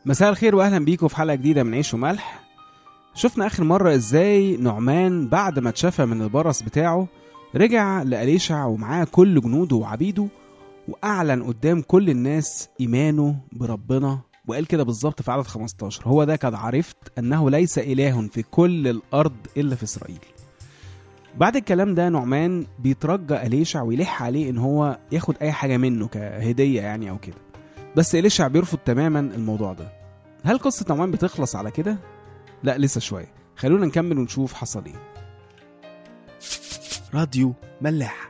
مساء الخير واهلا بيكم في حلقه جديده من عيش وملح شفنا اخر مره ازاي نعمان بعد ما اتشفى من البرص بتاعه رجع لأليشع ومعاه كل جنوده وعبيده واعلن قدام كل الناس ايمانه بربنا وقال كده بالظبط في عدد 15 هو ده قد عرفت انه ليس اله في كل الارض الا في اسرائيل بعد الكلام ده نعمان بيترجى أليشع ويلح عليه ان هو ياخد اي حاجه منه كهديه يعني او كده بس إليشع بيرفض تماما الموضوع ده هل قصة نعمان بتخلص على كده؟ لا لسه شوية خلونا نكمل ونشوف حصل ايه راديو ملاح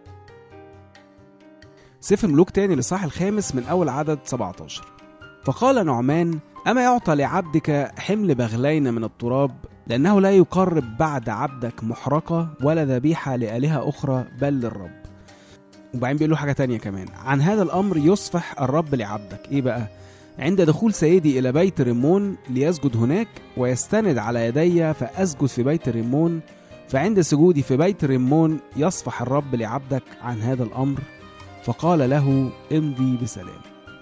سفر ملوك تاني للصح الخامس من أول عدد 17 فقال نعمان أما يعطى لعبدك حمل بغلين من التراب لأنه لا يقرب بعد عبدك محرقة ولا ذبيحة لآلهة أخرى بل للرب وبعدين بيقول له حاجة تانية كمان عن هذا الأمر يصفح الرب لعبدك إيه بقى؟ عند دخول سيدي إلى بيت ريمون ليسجد هناك ويستند على يدي فأسجد في بيت ريمون فعند سجودي في بيت ريمون يصفح الرب لعبدك عن هذا الأمر فقال له امضي بسلام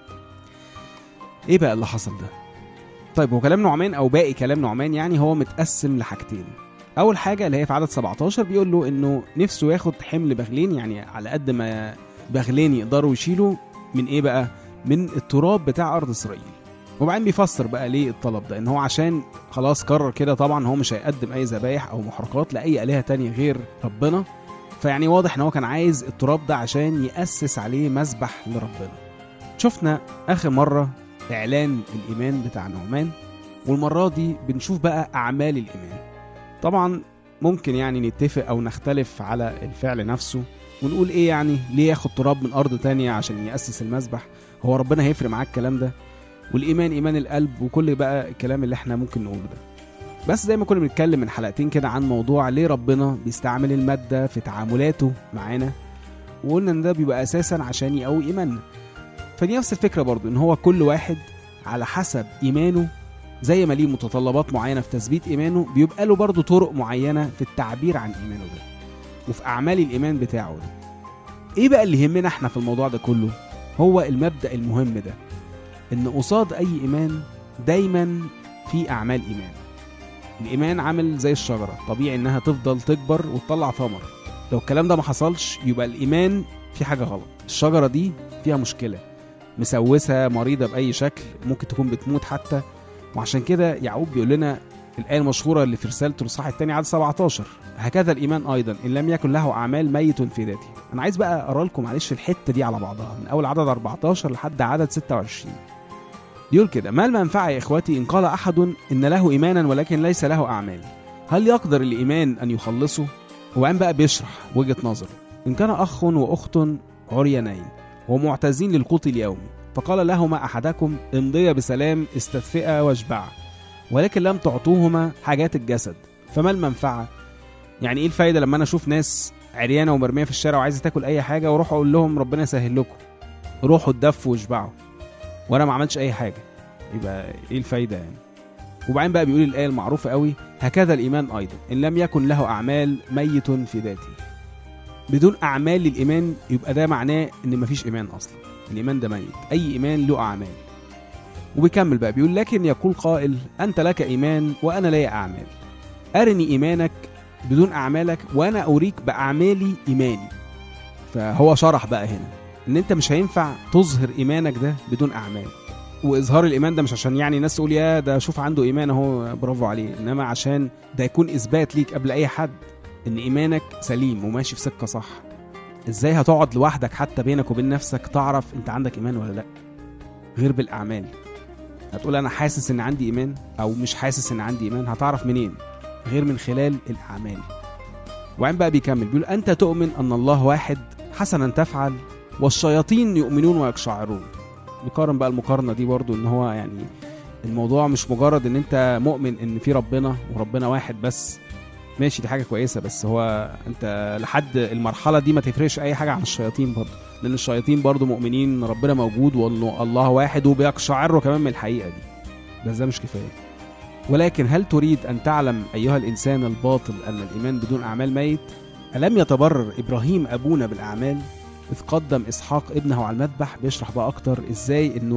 ايه بقى اللي حصل ده طيب هو كلام نعمان او باقي كلام نعمان يعني هو متقسم لحاجتين اول حاجه اللي هي في عدد 17 بيقول له انه نفسه ياخد حمل بغلين يعني على قد ما بغلين يقدروا يشيلوا من ايه بقى من التراب بتاع ارض اسرائيل وبعدين بيفسر بقى ليه الطلب ده ان هو عشان خلاص قرر كده طبعا هو مش هيقدم اي ذبايح او محرقات لاي الهه تانية غير ربنا فيعني واضح ان هو كان عايز التراب ده عشان ياسس عليه مسبح لربنا شفنا اخر مره اعلان الايمان بتاع نعمان والمره دي بنشوف بقى اعمال الايمان طبعا ممكن يعني نتفق او نختلف على الفعل نفسه ونقول ايه يعني ليه ياخد تراب من ارض تانية عشان ياسس المسبح هو ربنا هيفرق معاه الكلام ده والايمان ايمان القلب وكل بقى الكلام اللي احنا ممكن نقوله ده بس زي ما كنا بنتكلم من حلقتين كده عن موضوع ليه ربنا بيستعمل الماده في تعاملاته معانا وقلنا ان ده بيبقى اساسا عشان يقوي ايماننا فدي نفس الفكره برضو ان هو كل واحد على حسب ايمانه زي ما ليه متطلبات معينه في تثبيت ايمانه بيبقى له برضه طرق معينه في التعبير عن ايمانه ده وفي اعمال الايمان بتاعه ده ايه بقى اللي يهمنا احنا في الموضوع ده كله هو المبدا المهم ده ان قصاد اي ايمان دايما في اعمال ايمان الايمان عامل زي الشجره طبيعي انها تفضل تكبر وتطلع ثمر لو الكلام ده ما حصلش يبقى الايمان في حاجه غلط الشجره دي فيها مشكله مسوسه مريضه باي شكل ممكن تكون بتموت حتى وعشان كده يعقوب بيقول لنا الآية المشهورة اللي في رسالته الإصحاح الثاني عدد 17 هكذا الإيمان أيضا إن لم يكن له أعمال ميت في ذاته أنا عايز بقى أقرأ لكم معلش الحتة دي على بعضها من أول عدد 14 لحد عدد 26 بيقول كده ما المنفعة يا إخوتي إن قال أحد إن له إيمانا ولكن ليس له أعمال هل يقدر الإيمان أن يخلصه؟ وبعدين بقى بيشرح وجهة نظره إن كان أخ وأخت عريانين ومعتزين للقوت اليومي فقال لهما أحدكم امضيا بسلام استدفئا واشبعا ولكن لم تعطوهما حاجات الجسد فما المنفعة؟ يعني ايه الفايدة لما انا اشوف ناس عريانة ومرمية في الشارع وعايزة تاكل اي حاجة واروح اقول لهم ربنا يسهل لكم روحوا اتدفوا واشبعوا وانا ما عملتش اي حاجة يبقى ايه الفايدة يعني وبعدين بقى بيقول الآية المعروفة قوي هكذا الإيمان أيضا إن لم يكن له أعمال ميت في ذاته بدون أعمال للإيمان يبقى ده معناه إن مفيش إيمان أصلا الإيمان ده ميت أي إيمان له أعمال وبيكمل بقى بيقول لكن يقول قائل أنت لك إيمان وأنا لي أعمال أرني إيمانك بدون أعمالك وأنا أوريك بأعمالي إيماني فهو شرح بقى هنا إن أنت مش هينفع تظهر إيمانك ده بدون أعمال واظهار الايمان ده مش عشان يعني الناس تقول يا ده شوف عنده ايمان اهو برافو عليه انما عشان ده يكون اثبات ليك قبل اي حد ان ايمانك سليم وماشي في سكه صح ازاي هتقعد لوحدك حتى بينك وبين نفسك تعرف انت عندك ايمان ولا لا غير بالاعمال هتقول انا حاسس ان عندي ايمان او مش حاسس ان عندي ايمان هتعرف منين غير من خلال الاعمال وبعدين بقى بيكمل بيقول انت تؤمن ان الله واحد حسنا تفعل والشياطين يؤمنون ويقشعرون بيقارن بقى المقارنه دي برضو ان هو يعني الموضوع مش مجرد ان انت مؤمن ان في ربنا وربنا واحد بس ماشي دي حاجه كويسه بس هو انت لحد المرحله دي ما تفرقش اي حاجه عن الشياطين برضو لان الشياطين برضو مؤمنين ان ربنا موجود وانه الله واحد وبيقشعروا كمان من الحقيقه دي بس ده مش كفايه ولكن هل تريد ان تعلم ايها الانسان الباطل ان الايمان بدون اعمال ميت الم يتبرر ابراهيم ابونا بالاعمال إذ قدم إسحاق ابنه على المذبح بيشرح بقى أكتر إزاي إنه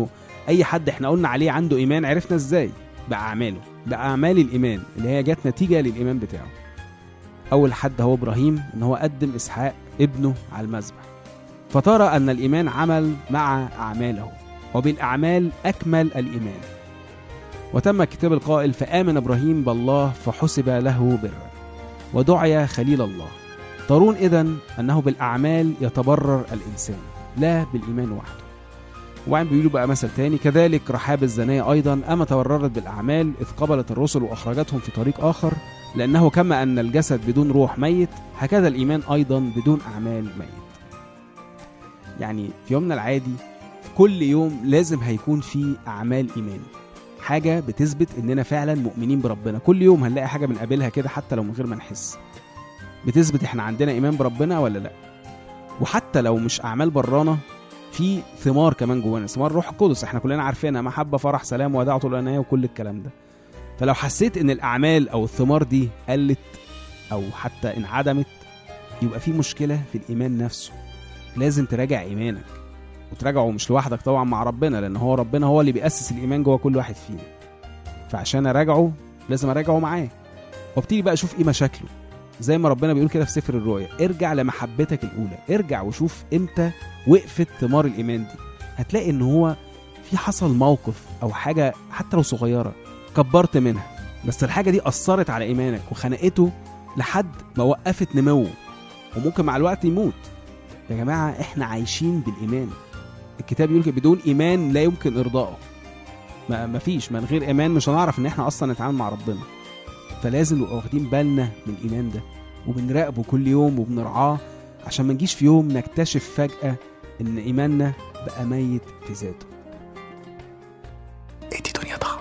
اي حد احنا قلنا عليه عنده ايمان عرفنا ازاي باعماله باعمال الايمان اللي هي جت نتيجه للايمان بتاعه اول حد هو ابراهيم ان هو قدم اسحاق ابنه على المذبح فترى ان الايمان عمل مع اعماله وبالاعمال اكمل الايمان وتم الكتاب القائل فامن ابراهيم بالله فحسب له برا ودعي خليل الله ترون اذا انه بالاعمال يتبرر الانسان لا بالايمان وحده وبعدين بيقولوا بقى مثل تاني كذلك رحاب الزانية أيضا أما تبررت بالأعمال إذ قبلت الرسل وأخرجتهم في طريق آخر لأنه كما أن الجسد بدون روح ميت هكذا الإيمان أيضا بدون أعمال ميت يعني في يومنا العادي في كل يوم لازم هيكون في أعمال إيمان حاجة بتثبت إننا فعلا مؤمنين بربنا كل يوم هنلاقي حاجة بنقابلها كده حتى لو من غير ما نحس بتثبت إحنا عندنا إيمان بربنا ولا لأ وحتى لو مش أعمال برانا في ثمار كمان جوانا ثمار روح القدس احنا كلنا عارفينها محبه فرح سلام وداع طول الانايه وكل الكلام ده فلو حسيت ان الاعمال او الثمار دي قلت او حتى انعدمت يبقى في مشكله في الايمان نفسه لازم تراجع ايمانك وتراجعه مش لوحدك طبعا مع ربنا لان هو ربنا هو اللي بيأسس الايمان جوه كل واحد فينا فعشان اراجعه لازم اراجعه معاه وابتدي بقى اشوف ايه مشاكله زي ما ربنا بيقول كده في سفر الرؤيا ارجع لمحبتك الاولى ارجع وشوف امتى وقفت ثمار الايمان دي هتلاقي ان هو في حصل موقف او حاجه حتى لو صغيره كبرت منها بس الحاجه دي اثرت على ايمانك وخنقته لحد ما وقفت نموه وممكن مع الوقت يموت يا جماعه احنا عايشين بالايمان الكتاب يقول كده بدون ايمان لا يمكن ارضائه ما مفيش من غير ايمان مش هنعرف ان احنا اصلا نتعامل مع ربنا فلازم نبقى واخدين بالنا من الايمان ده وبنراقبه كل يوم وبنرعاه عشان ما نجيش في يوم نكتشف فجأة إن إيماننا بقى ميت في ذاته. ادي دنيا طعم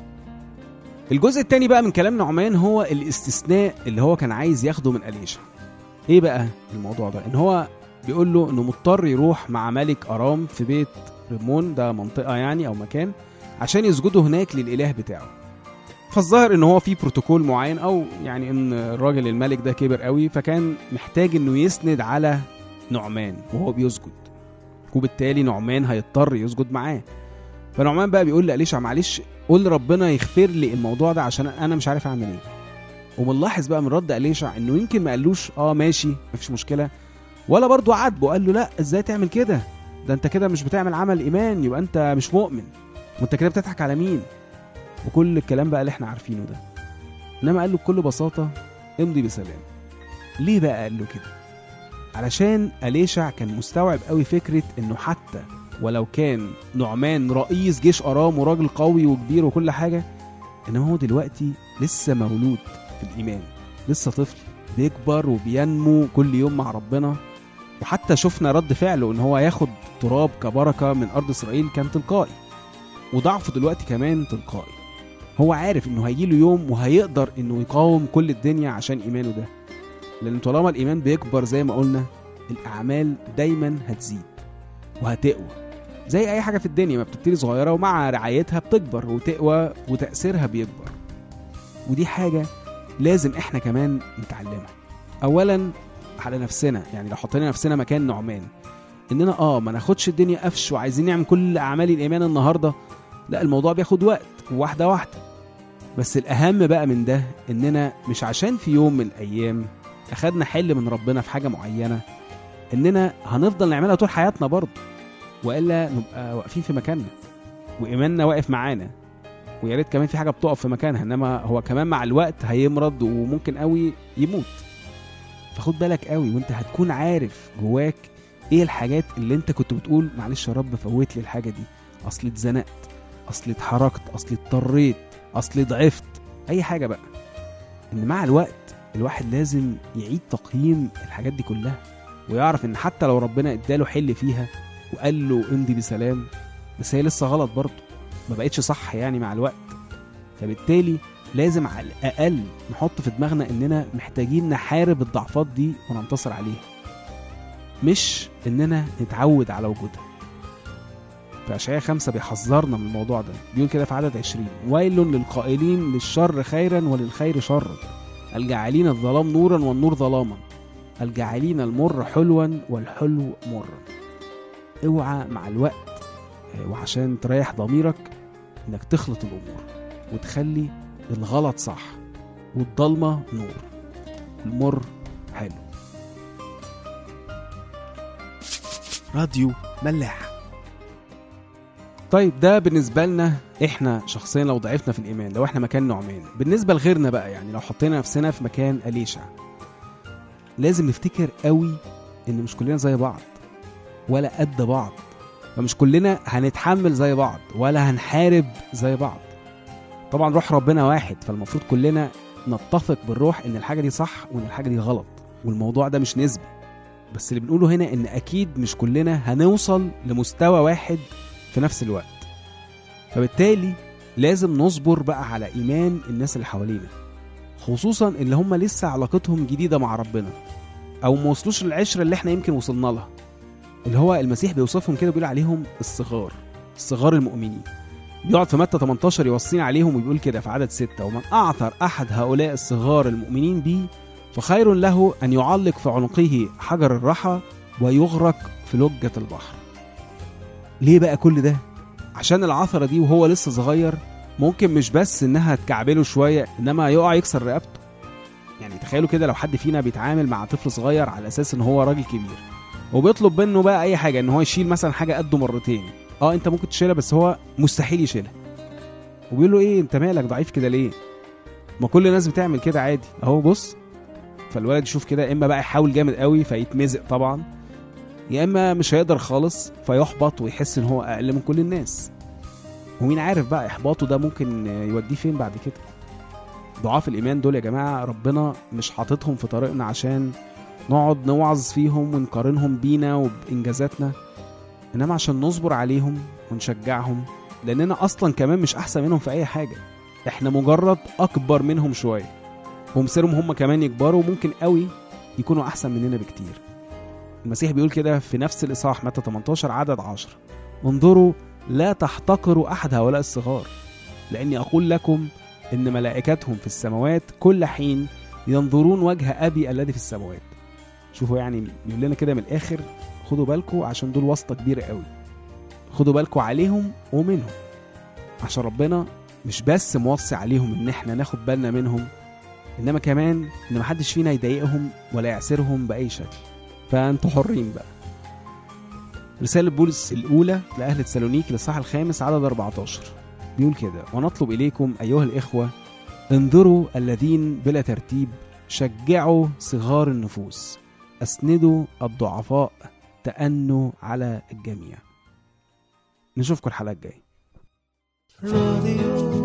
الجزء التاني بقى من كلام نعمان هو الاستثناء اللي هو كان عايز ياخده من أليشا. إيه بقى الموضوع ده؟ إن هو بيقول له إنه مضطر يروح مع ملك أرام في بيت ريمون ده منطقة يعني أو مكان عشان يسجدوا هناك للإله بتاعه. فالظاهر ان هو في بروتوكول معين او يعني ان الراجل الملك ده كبر قوي فكان محتاج انه يسند على نعمان وهو بيسجد وبالتالي نعمان هيضطر يسجد معاه فنعمان بقى بيقول لأليشع معلش قول لربنا يغفر لي الموضوع ده عشان انا مش عارف اعمل ايه ومنلاحظ بقى من رد أليشع انه يمكن ما قالوش اه ماشي مفيش مشكله ولا برضه عاتبه قال له لا ازاي تعمل كده ده انت كده مش بتعمل عمل ايمان يبقى انت مش مؤمن وانت كده بتضحك على مين وكل الكلام بقى اللي احنا عارفينه ده انما قال له بكل بساطه امضي بسلام ليه بقى قال له كده علشان أليشع كان مستوعب قوي فكرة انه حتى ولو كان نعمان رئيس جيش أرام وراجل قوي وكبير وكل حاجة انما هو دلوقتي لسه مولود في الإيمان لسه طفل بيكبر وبينمو كل يوم مع ربنا وحتى شفنا رد فعله ان هو ياخد تراب كبركة من أرض إسرائيل كان تلقائي وضعفه دلوقتي كمان تلقائي هو عارف انه هيجيله يوم وهيقدر انه يقاوم كل الدنيا عشان ايمانه ده لان طالما الايمان بيكبر زي ما قلنا الاعمال دايما هتزيد وهتقوى زي اي حاجه في الدنيا ما بتبتدي صغيره ومع رعايتها بتكبر وتقوى وتاثيرها بيكبر ودي حاجه لازم احنا كمان نتعلمها اولا على نفسنا يعني لو حطينا نفسنا مكان نعمان اننا اه ما ناخدش الدنيا قفش وعايزين نعمل كل اعمال الايمان النهارده لا الموضوع بياخد وقت واحده واحده بس الاهم بقى من ده اننا مش عشان في يوم من الايام اخدنا حل من ربنا في حاجه معينه اننا هنفضل نعملها طول حياتنا برضه والا نبقى واقفين في مكاننا وايماننا واقف معانا ويا ريت كمان في حاجه بتقف في مكانها انما هو كمان مع الوقت هيمرض وممكن قوي يموت فخد بالك قوي وانت هتكون عارف جواك ايه الحاجات اللي انت كنت بتقول معلش يا رب فوت لي الحاجه دي اصل اتزنقت اصل اتحركت اصل اضطريت اصل ضعفت اي حاجه بقى ان مع الوقت الواحد لازم يعيد تقييم الحاجات دي كلها ويعرف ان حتى لو ربنا اداله حل فيها وقال له امضي بسلام بس هي لسه غلط برضه ما بقتش صح يعني مع الوقت فبالتالي لازم على الاقل نحط في دماغنا اننا محتاجين نحارب الضعفات دي وننتصر عليها مش اننا نتعود على وجودها في اشعياء خمسة بيحذرنا من الموضوع ده بيقول كده في عدد عشرين ويل للقائلين للشر خيرا وللخير شرا الجاعلين الظلام نورا والنور ظلاما الجاعلين المر حلوا والحلو مرا اوعى مع الوقت آه، وعشان تريح ضميرك انك تخلط الامور وتخلي الغلط صح والضلمه نور المر حلو راديو ملاح طيب ده بالنسبه لنا احنا شخصيا لو ضعفنا في الايمان لو احنا مكان نعمان بالنسبه لغيرنا بقى يعني لو حطينا نفسنا في مكان اليشع لازم نفتكر قوي ان مش كلنا زي بعض ولا قد بعض فمش كلنا هنتحمل زي بعض ولا هنحارب زي بعض طبعا روح ربنا واحد فالمفروض كلنا نتفق بالروح ان الحاجه دي صح وان الحاجه دي غلط والموضوع ده مش نسبي بس اللي بنقوله هنا ان اكيد مش كلنا هنوصل لمستوى واحد في نفس الوقت فبالتالي لازم نصبر بقى على ايمان الناس اللي حوالينا خصوصا اللي هم لسه علاقتهم جديده مع ربنا او ما وصلوش للعشره اللي احنا يمكن وصلنا لها اللي هو المسيح بيوصفهم كده بيقول عليهم الصغار الصغار المؤمنين بيقعد في متى 18 يوصينا عليهم ويقول كده في عدد ستة ومن أعثر أحد هؤلاء الصغار المؤمنين بي فخير له أن يعلق في عنقه حجر الرحى ويغرق في لجة البحر ليه بقى كل ده؟ عشان العثرة دي وهو لسه صغير ممكن مش بس إنها تكعبله شوية إنما يقع يكسر رقبته يعني تخيلوا كده لو حد فينا بيتعامل مع طفل صغير على أساس إن هو راجل كبير وبيطلب منه بقى أي حاجة إن هو يشيل مثلا حاجة قده مرتين اه انت ممكن تشيلها بس هو مستحيل يشيلها وبيقول له ايه انت مالك ضعيف كده ليه ما كل الناس بتعمل كده عادي اهو بص فالولد يشوف كده اما بقى يحاول جامد قوي فيتمزق طبعا يا اما مش هيقدر خالص فيحبط ويحس ان هو اقل من كل الناس ومين عارف بقى احباطه ده ممكن يوديه فين بعد كده ضعاف الايمان دول يا جماعه ربنا مش حاططهم في طريقنا عشان نقعد نوعظ فيهم ونقارنهم بينا وبانجازاتنا انما عشان نصبر عليهم ونشجعهم لاننا اصلا كمان مش احسن منهم في اي حاجه احنا مجرد اكبر منهم شويه ومصيرهم هم كمان يكبروا وممكن قوي يكونوا احسن مننا بكتير المسيح بيقول كده في نفس الاصحاح متى 18 عدد 10 انظروا لا تحتقروا احد هؤلاء الصغار لاني اقول لكم ان ملائكتهم في السماوات كل حين ينظرون وجه ابي الذي في السماوات شوفوا يعني بيقول لنا كده من الاخر خدوا بالكم عشان دول واسطه كبيره قوي خدوا بالكم عليهم ومنهم عشان ربنا مش بس موصي عليهم ان احنا ناخد بالنا منهم انما كمان ان محدش فينا يضايقهم ولا يعسرهم باي شكل فانتوا حرين بقى رسالة بولس الأولى لأهل تسالونيك للصح الخامس عدد 14 بيقول كده ونطلب إليكم أيها الإخوة انظروا الذين بلا ترتيب شجعوا صغار النفوس أسندوا الضعفاء تأنوا على الجميع نشوفكم الحلقة الجاية راديو